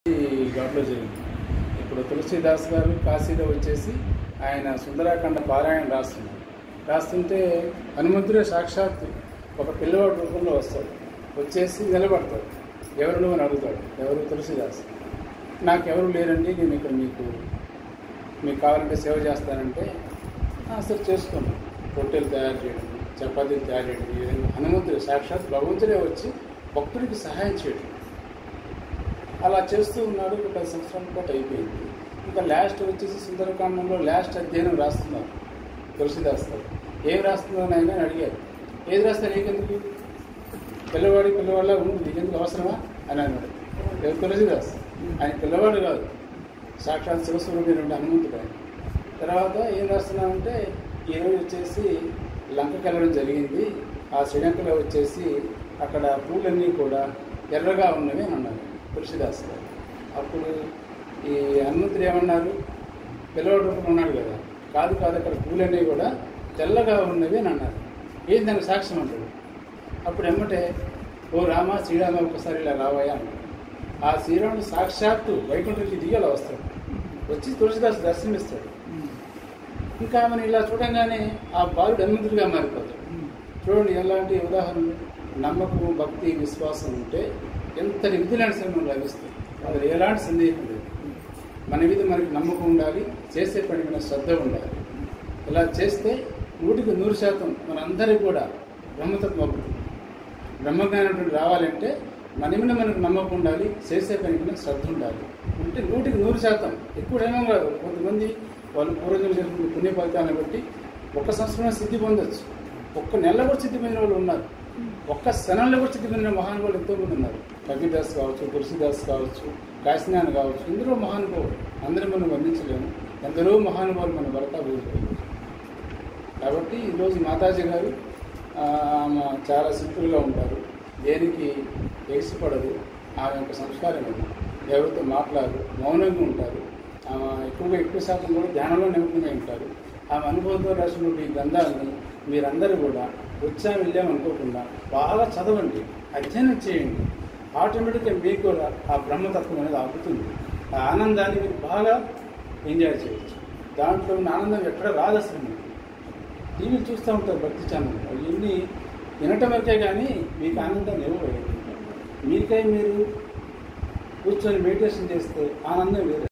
ఈ ఘాట్లో జరిగింది ఇప్పుడు తులసీదాస్ గారు కాశీలో వచ్చేసి ఆయన సుందరాఖండ పారాయణ రాస్తున్నారు రాస్తుంటే హనుమంతుడే సాక్షాత్ ఒక పిల్లవాడి రూపంలో వస్తాడు వచ్చేసి నిలబడతాడు ఎవరు నువ్వు అని అడుగుతాడు ఎవరు తులసీదాస్ నాకెవరు లేరండి నేను ఇక్కడ మీకు మీకు కావాలంటే సేవ చేస్తానంటే "ఆ, సరే చేసుకోండి రొట్టెలు తయారు చేయడం చపాతీలు తయారు చేయడం ఈ విధంగా హనుమంతుడు సాక్షాత్ భగవంతుడే వచ్చి భక్తుడికి సహాయం చేయడం అలా చేస్తూ ఉన్నాడు ఒక పది సంవత్సరాల పాటు అయిపోయింది ఇంకా లాస్ట్ వచ్చేసి సుందరకాండంలో లాస్ట్ అధ్యయనం రాస్తున్నారు తులసిదాస్ గారు ఏం రాస్తున్నారు ఆయన అని అడిగారు ఏది రాస్తారు నీకెందుకు పిల్లవాడి పిల్లవాళ్ళ ఉండు నీకెందుకు అవసరమా అని అన్నాడు ఎవరు తులసిదాస్ ఆయన పిల్లవాడు కాదు సాక్షాత్ శివస్వరూపైన హనుమంతుడు ఆయన తర్వాత ఏం రాస్తున్నామంటే ఈరోజు వచ్చేసి లంకకి వెళ్ళడం జరిగింది ఆ శ్రీలంకలో వచ్చేసి అక్కడ పూలన్నీ కూడా ఎర్రగా ఉన్నవి అని అన్నారు తులసిదాస్ గారు అప్పుడు ఈ హనుమంతుడు ఏమన్నారు పిల్లవాడు రూపంలో ఉన్నాడు కదా కాదు కాదు అక్కడ పూలన్నీ కూడా తెల్లగా ఉన్నవి అని అన్నారు ఏం దానికి సాక్ష్యం అంటాడు అప్పుడు ఎమ్మటే ఓ రామ శ్రీరామ ఒకసారి ఇలా రావయ్యా అన్నాడు ఆ శ్రీరాముడు సాక్షాత్తు వైకుంఠకి దిగి అలా వస్తాడు వచ్చి తులసిదాస్ దర్శనమిస్తాడు ఇంకా ఆమెను ఇలా చూడంగానే ఆ బాలుడు హనుమంతుడిగా మారిపోతాడు చూడండి ఎలాంటి ఉదాహరణలు నమ్మకం భక్తి విశ్వాసం ఉంటే ఎంతటి విధులైన మనకు లభిస్తాయి అందులో ఎలాంటి సందేహం లేదు మన మీద మనకి నమ్మకం ఉండాలి చేసే పని మీద శ్రద్ధ ఉండాలి ఇలా చేస్తే నూటికి నూరు శాతం మనందరికీ కూడా బ్రహ్మతత్వం అవుతుంది బ్రహ్మజ్ఞానం రావాలంటే మన మీద మనకు నమ్మకం ఉండాలి చేసే పని మీద శ్రద్ధ ఉండాలి ఉంటే నూటికి నూరు శాతం ఎక్కువ ఏమో కాదు కొంతమంది వాళ్ళు పూర్వజులు జరుగుతున్న పుణ్య ఫలితాన్ని బట్టి ఒక్క సంవత్సరం సిద్ధి పొందొచ్చు ఒక్క నెలలో కూడా సిద్ధి పొందిన వాళ్ళు ఉన్నారు ఒక్క క్షణంలో కూడా సిద్ధి పొందిన మహానుభావులు ఎంతో మంది ఉన్నారు కబీర్దాస్ కావచ్చు తులసిదాస్ కావచ్చు కాశీనాథ్ కావచ్చు ఎందరో మహానుభావులు అందరూ మనం వర్ణించలేము ఎందరో మహానుభావులు మన భరత ఊరిపోయారు కాబట్టి ఈరోజు మాతాజీ గారు ఆ, ఆమె చాలా సింపుల్గా ఉంటారు దేనికి ఎగిసిపడదు ఆమె యొక్క సంస్కారం అది ఎవరితో మాట్లాడరు మౌనంగా ఉంటారు ఆమె ఎక్కువగా ఎక్కువ శాతం కూడా ధ్యానంలో నిమగ్నమై ఉంటారు ఆమె అనుభవంతో రాసినటువంటి ఈ గ్రంథాలని మీరందరూ కూడా వచ్చా వెళ్ళామనుకోకుండా బాగా చదవండి అధ్యయనం చేయండి ఆటోమేటిక్గా మీకు కూడా ఆ బ్రహ్మతత్వం అనేది ఆపుతుంది ఆ ఆనందాన్ని మీరు బాగా ఎంజాయ్ చేయొచ్చు దాంట్లో ఉన్న ఆనందం ఎక్కడ రాదు అసలు మీకు టీవీ చూస్తూ ఉంటారు భక్తి ఛానల్ ఇవన్నీ వినటం వరకే కానీ మీకు ఆనందాన్ని ఇవ్వలేదు మీకై మీరు కూర్చొని మెడిటేషన్ చేస్తే ఆనందం వేరే